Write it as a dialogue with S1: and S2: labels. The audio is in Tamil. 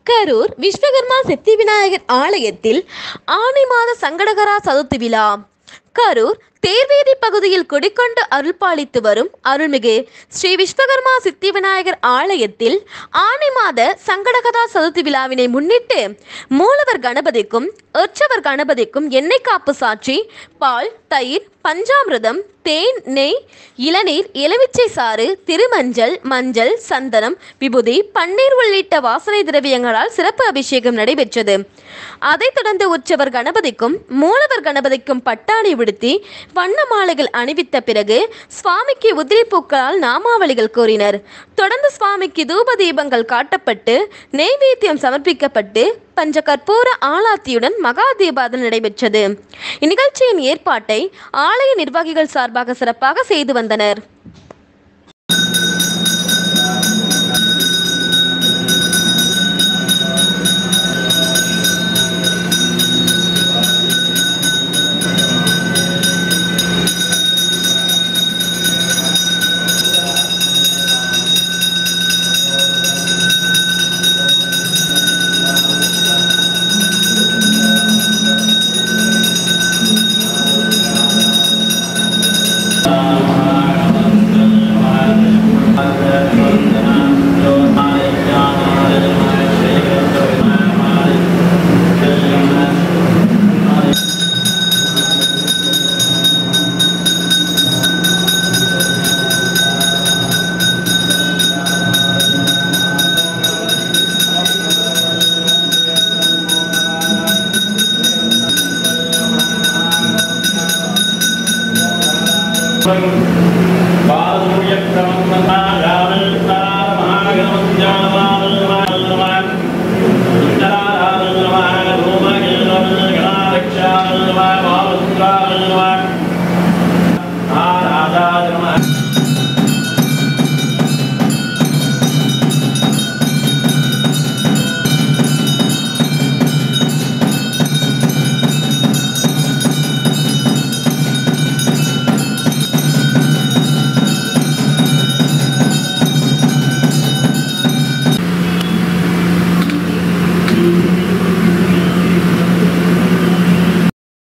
S1: கரூர் விஸ்வகர்மா சித்தி விநாயகர் ஆலயத்தில் ஆனி மாத சங்கடகரா சதுர்த்தி விழா கரூர் தேர்வேதி பகுதியில் குடிக்கொண்டு அருள்பாலித்து வரும் அருள்மிகு ஸ்ரீ விஸ்வகர்மா சித்தி விநாயகர் ஆலயத்தில் ஆனி மாத சங்கடகரா சதுர்த்தி விழாவினை முன்னிட்டு மூலவர் கணபதிக்கும் உற்சவர் கணபதிக்கும் எண்ணெய் காப்பு சாற்றி பால் தயிர் பஞ்சாமிர்தம் தேன் நெய் இளநீர் எலுமிச்சை சாறு திருமஞ்சள் மஞ்சள் சந்தனம் விபூதி பன்னீர் உள்ளிட்ட வாசனை திரவியங்களால் சிறப்பு அபிஷேகம் நடைபெற்றது அதைத் தொடர்ந்து உற்சவர் கணபதிக்கும் மூலவர் கணபதிக்கும் பட்டாணி விடுத்தி வண்ண மாலைகள் அணிவித்த பிறகு சுவாமிக்கு உதிரி பூக்களால் நாமாவளிகள் கூறினர் தொடர்ந்து சுவாமிக்கு தூப தீபங்கள் காட்டப்பட்டு நெய்வேத்தியம் சமர்ப்பிக்கப்பட்டு பஞ்ச கற்பூர ஆலாத்தியுடன் மகா தீபாதல் நடைபெற்றது இந்நிகழ்ச்சியின் ஏற்பாட்டை ஆலய நிர்வாகிகள் சார்பாக சிறப்பாக செய்து வந்தனர்